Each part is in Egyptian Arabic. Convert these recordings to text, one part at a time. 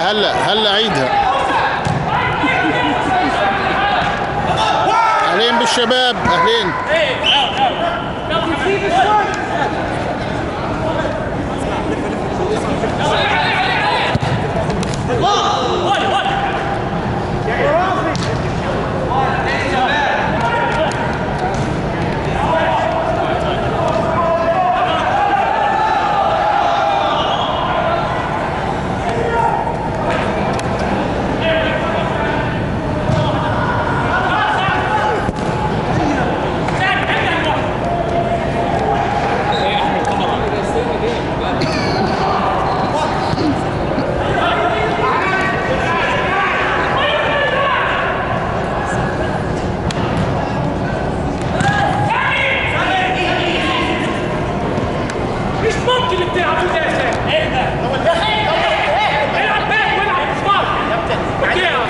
هلا هلا عيدها اهلين بالشباب اهلين مش ممكن اللي بتلعبوه ده يا سامي ايه ده؟ العب باك والعب صفار يا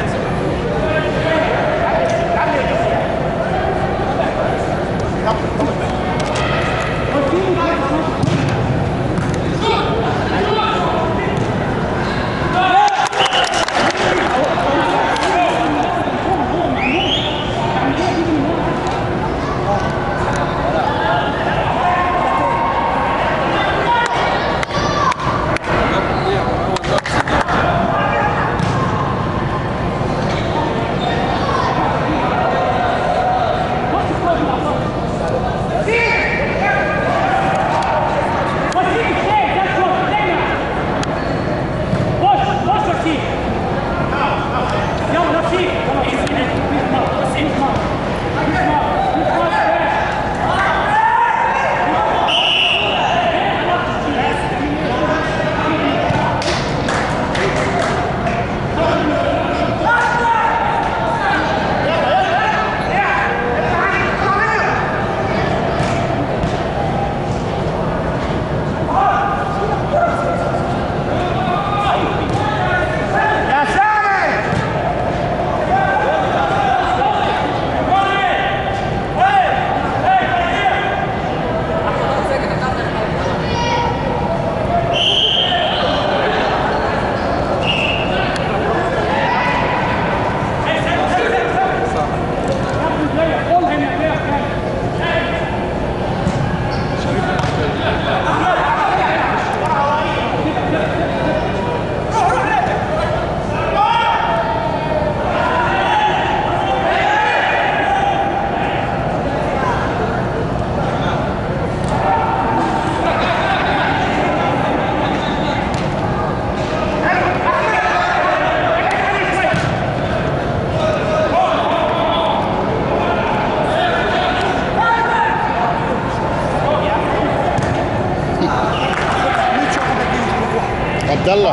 عبد الله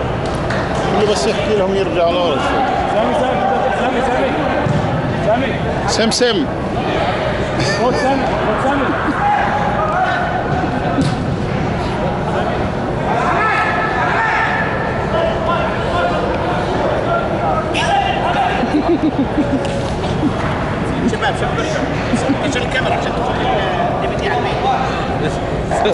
قول له بس يحكي لهم يرجعوا لورا شوي سامي سامي سامي سامي سامي سمسم خد سامي خد سامي شباب شباب عشان الكاميرا عشان تبني على البيت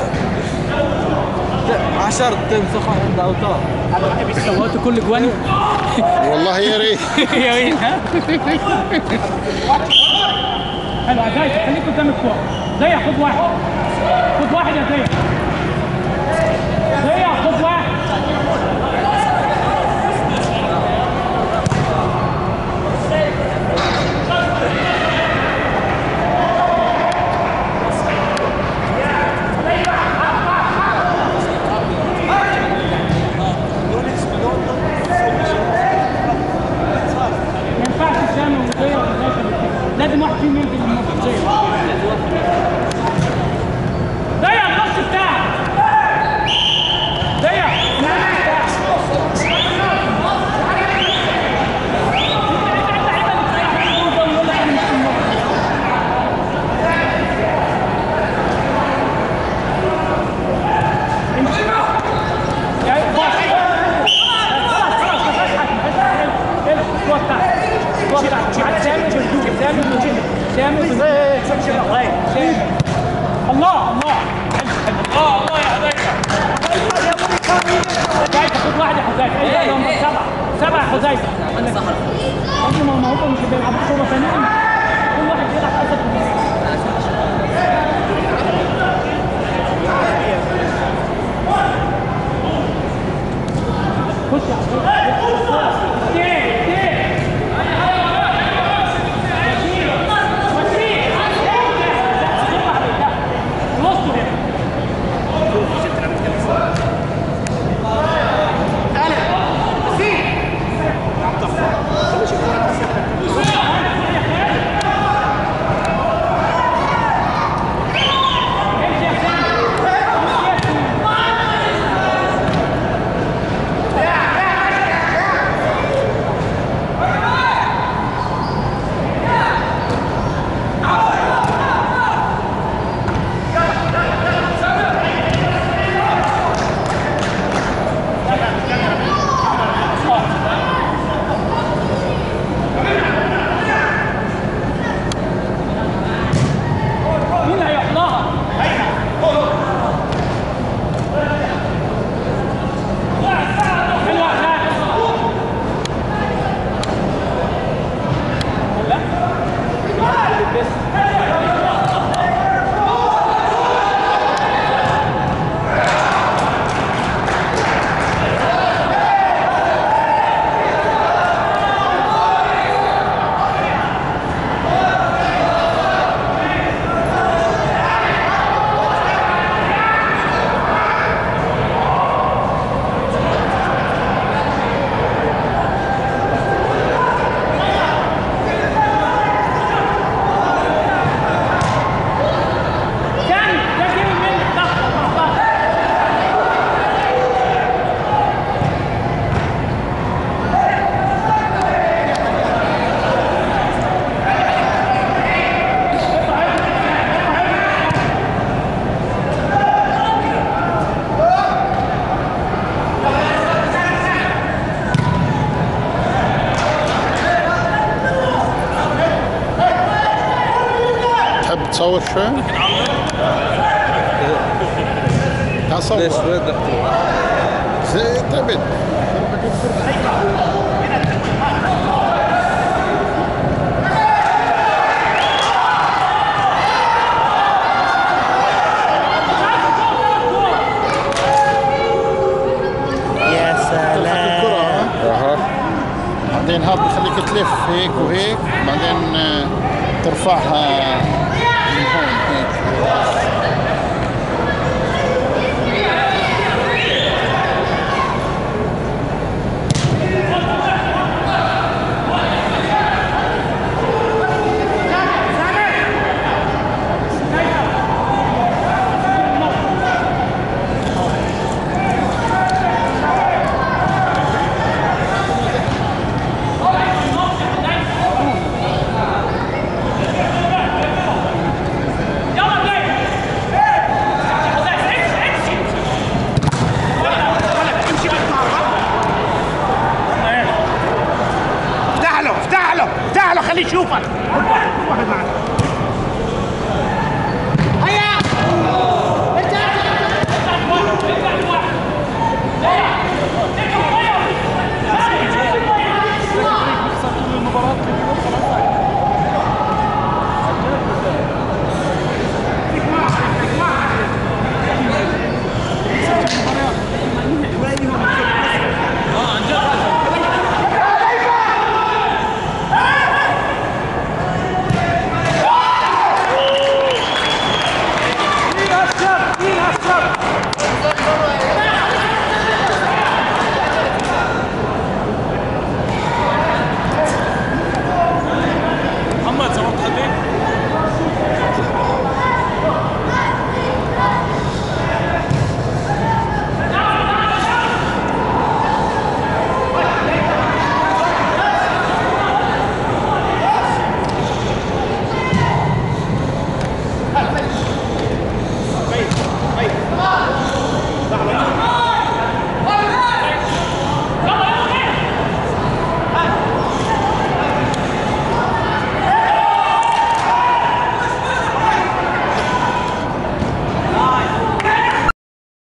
عشر تنفخ عند اوتار سويتوا كل جواني والله يا ريت يا ريت ها حلو عزايز خليك قدام الكوره زيع خد واحد خد واحد يا زيع زيع خد واحد ما ينفعش سامي وزيع لازم واحد فيهم ينزل المنطقه زيع زيع النص بتاعك زيع سامي سبعة سبعة يا حذيفة قبل ما ما هم مش بيلعبوا كورة ثانيين كل واحد بيلعب حسب خش يا عبد مين هيحضرها؟ حلوة أخلاق. كان ده جيم من تحت 14 تحب تصور شوي؟ تصور ليش وين دكتور؟ زي تبد يا تلحق الكرة ها؟ اها بعدين هذا بخليك تلف هيك وهيك بعدين آه، ترفعها من هون هيك يلا بلاي امشي بالطاقة افتح له افتح له افتح له خليه يشوفك واحد معك هيا يلا